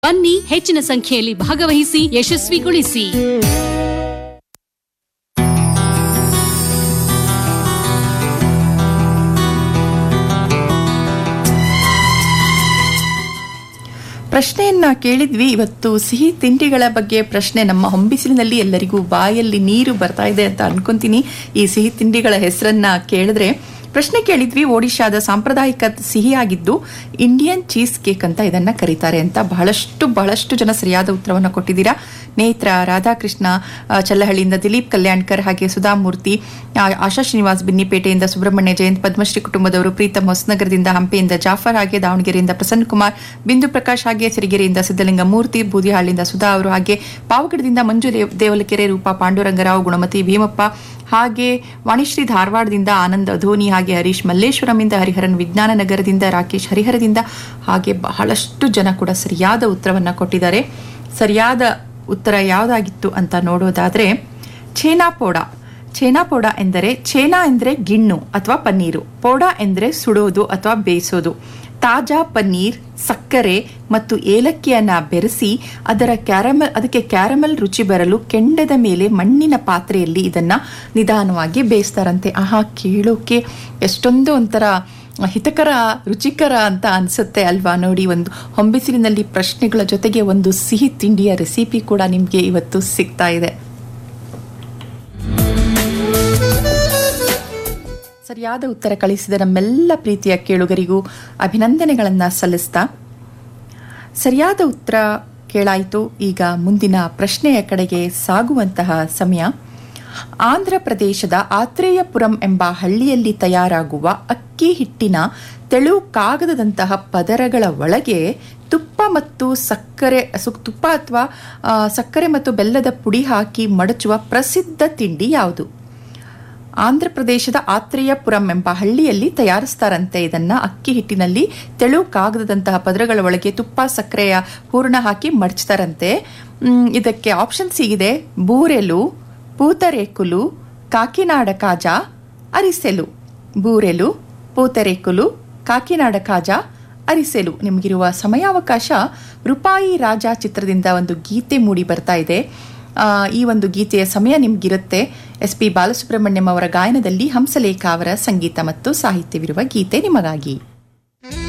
ಬನ್ನಿ ಹೆಚ್ಚಿನ ಸಂಖ್ಯೆಯಲ್ಲಿ ಭಾಗವಹಿಸಿ ಯಶಸ್ವಿಗೊಳಿಸಿ ಪ್ರಶ್ನೆಯನ್ನ ಕೇಳಿದ್ವಿ ಇವತ್ತು ಸಿಹಿ ತಿಂಡಿಗಳ ಬಗ್ಗೆ ಪ್ರಶ್ನೆ ನಮ್ಮ ಹೊಂಬಿಸಿಲಿನಲ್ಲಿ ಎಲ್ಲರಿಗೂ ಬಾಯಲ್ಲಿ ನೀರು ಬರ್ತಾ ಇದೆ ಅಂತ ಅನ್ಕೊಂತೀನಿ ಈ ಸಿಹಿ ತಿಂಡಿಗಳ ಹೆಸರನ್ನ ಕೇಳಿದ್ರೆ ಪ್ರಶ್ನೆ ಕೇಳಿದ್ವಿ ಒಡಿಶಾದ ಸಾಂಪ್ರದಾಯಿಕ ಸಿಹಿಯಾಗಿದ್ದು ಇಂಡಿಯನ್ ಚೀಸ್ ಕೇಕ್ ಅಂತ ಇದನ್ನ ಕರೀತಾರೆ ಅಂತ ಬಹಳಷ್ಟು ಬಹಳಷ್ಟು ಜನ ಸರಿಯಾದ ಉತ್ತರವನ್ನು ಕೊಟ್ಟಿದ್ದೀರಾ ನೇತ್ರ ರಾಧಾಕೃಷ್ಣ ಆ, ಚಲ್ಲಹಳ್ಳಿಯಿಂದ ದಿಲೀಪ್ ಕಲ್ಯಾಣ್ಕರ್ ಹಾಗೆ ಸುಧಾಮೂರ್ತಿ ಆ, ಆಶಾ ಶ್ರೀನಿವಾಸ್ ಬಿನ್ನಿಪೇಟೆಯಿಂದ ಸುಬ್ರಹ್ಮಣ್ಯ ಜಯಂತ್ ಪದ್ಮಶ್ರೀ ಕುಟುಂಬದವರು ಪ್ರೀತಮ್ ಹೊಸನಗರದಿಂದ ಹಂಪೆಯಿಂದ ಜಾಫರ್ ಹಾಗೆ ದಾವಣಗೆರೆಯಿಂದ ಪ್ರಸನ್ನ ಕುಮಾರ್ ಬಿಂದು ಪ್ರಕಾಶ್ ಹಾಗೆ ಸಿರಿಗೆರೆಯಿಂದ ಸಿದ್ದಲಿಂಗ ಮೂರ್ತಿ ಬೂದಿಹಾಳಿಂದ ಸುಧಾ ಅವರು ಹಾಗೆ ಪಾವಗಡದಿಂದ ಮಂಜು ದೇವ್- ದೇವಲಕೆರೆ ರೂಪಾ ಪಾಂಡುರಂಗರಾವ್ ಗುಣಮತಿ ಭೀಮಪ್ಪ ಹಾಗೆ ವಾಣಿಶ್ರೀ ಧಾರವಾಡದಿಂದ ಆನಂದ್ ಧೋನಿ ಹಾಗೆ ಹರೀಶ್ ಮಲ್ಲೇಶ್ವರಂಯಿಂದ ಹರಿಹರನ್ ವಿಜ್ಞಾನ ನಗರದಿಂದ ರಾಕೇಶ್ ಹರಿಹರದಿಂದ ಹಾಗೆ ಬಹಳಷ್ಟು ಜನ ಕೂಡ ಸರಿಯಾದ ಉತ್ತರವನ್ನ ಕೊಟ್ಟಿದ್ದಾರೆ ಸರಿಯಾದ ಉತ್ತರ ಯಾವುದಾಗಿತ್ತು ಅಂತ ನೋಡೋದಾದ್ರೆ ಛೇನಾ ಪೋಡ ಛೇನಾ ಪೋಡ ಎಂದರೆ ಛೇನಾ ಎಂದರೆ ಗಿಣ್ಣು ಅಥವಾ ಪನ್ನೀರು ಪೋಡ ಎಂದರೆ ಸುಡೋದು ಅಥವಾ ಬೇಯಿಸೋದು ತಾಜಾ ಪನ್ನೀರ್ ಸಕ್ಕರೆ ಮತ್ತು ಏಲಕ್ಕಿಯನ್ನ ಬೆರೆಸಿ ಅದರ ಕ್ಯಾರಮಲ್ ಅದಕ್ಕೆ ಕ್ಯಾರಮಲ್ ರುಚಿ ಬರಲು ಕೆಂಡದ ಮೇಲೆ ಮಣ್ಣಿನ ಪಾತ್ರೆಯಲ್ಲಿ ಇದನ್ನ ನಿಧಾನವಾಗಿ ಬೇಯಿಸ್ತಾರಂತೆ ಆಹಾ ಕೇಳೋಕೆ ಎಷ್ಟೊಂದು ಒಂಥರ ಹಿತಕರ ರುಚಿಕರ ಅಂತ ಅನ್ಸುತ್ತೆ ಅಲ್ವಾ ನೋಡಿ ಒಂದು ಹೊಂಬಿಸಿಲಿನಲ್ಲಿ ಪ್ರಶ್ನೆಗಳ ಜೊತೆಗೆ ಒಂದು ಸಿಹಿ ತಿಂಡಿಯ ರೆಸಿಪಿ ಕೂಡ ನಿಮಗೆ ಇವತ್ತು ಸಿಗ್ತಾ ಇದೆ ಸರಿಯಾದ ಉತ್ತರ ಕಳಿಸಿದ ನಮ್ಮೆಲ್ಲ ಪ್ರೀತಿಯ ಕೇಳುಗರಿಗೂ ಅಭಿನಂದನೆಗಳನ್ನು ಸಲ್ಲಿಸ್ತಾ ಸರಿಯಾದ ಉತ್ತರ ಕೇಳಾಯಿತು ಈಗ ಮುಂದಿನ ಪ್ರಶ್ನೆಯ ಕಡೆಗೆ ಸಾಗುವಂತಹ ಸಮಯ ಆಂಧ್ರ ಪ್ರದೇಶದ ಆತ್ರೇಯಪುರಂ ಎಂಬ ಹಳ್ಳಿಯಲ್ಲಿ ತಯಾರಾಗುವ ಅಕ್ಕಿ ಹಿಟ್ಟಿನ ತೆಳು ಕಾಗದದಂತಹ ಪದರಗಳ ಒಳಗೆ ತುಪ್ಪ ಮತ್ತು ಸಕ್ಕರೆ ಸು- ತುಪ್ಪ ಅಥವಾ ಆ, ಸಕ್ಕರೆ ಮತ್ತು ಬೆಲ್ಲದ ಪುಡಿ ಹಾಕಿ ಮಡಚುವ ಪ್ರಸಿದ್ಧ ತಿಂಡಿ ಯಾವುದು ಆಂಧ್ರ ಪ್ರದೇಶದ ಆತ್ರೇಯಪುರಂ ಎಂಬ ಹಳ್ಳಿಯಲ್ಲಿ ತಯಾರಿಸ್ತಾರಂತೆ ಇದನ್ನ ಅಕ್ಕಿ ಹಿಟ್ಟಿನಲ್ಲಿ ತೆಳು ಕಾಗದದಂತಹ ಪದರಗಳ ಒಳಗೆ ತುಪ್ಪ ಸಕ್ಕರೆಯ ಹೂರ್ಣ ಹಾಕಿ ಮಡಚ್ತಾರಂತೆ ಮ್, ಇದಕ್ಕೆ ಆಪ್ಷನ್ಸ್ ಹೀಗಿದೆ ಬೂರೆಲು ಪೂತರೇಕುಲು ಕಾಕಿನಾಡ ಕಾಜಾ ಅರಿಸೆಲು ಬೂರೆಲು ಪೂತರೇಕುಲು ಕಾಕಿನಾಡ ಕಾಜಾ ಅರಿಸೆಲು ನಿಮಗಿರುವ ಸಮಯಾವಕಾಶ ರೂಪಾಯಿ ರಾಜ ಚಿತ್ರದಿಂದ ಒಂದು ಗೀತೆ ಮೂಡಿ ಬರ್ತಾ ಇದೆ ಆ, ಈ ಒಂದು ಗೀತೆಯ ಸಮಯ ನಿಮ್ಗಿರುತ್ತೆ ಎಸ್ ಪಿ ಬಾಲಸುಬ್ರಹ್ಮಣ್ಯಂ ಅವರ ಗಾಯನದಲ್ಲಿ ಹಂಸಲೇಖ ಅವರ ಸಂಗೀತ ಮತ್ತು ಸಾಹಿತ್ಯವಿರುವ ಗೀತೆ ನಿಮಗಾಗಿ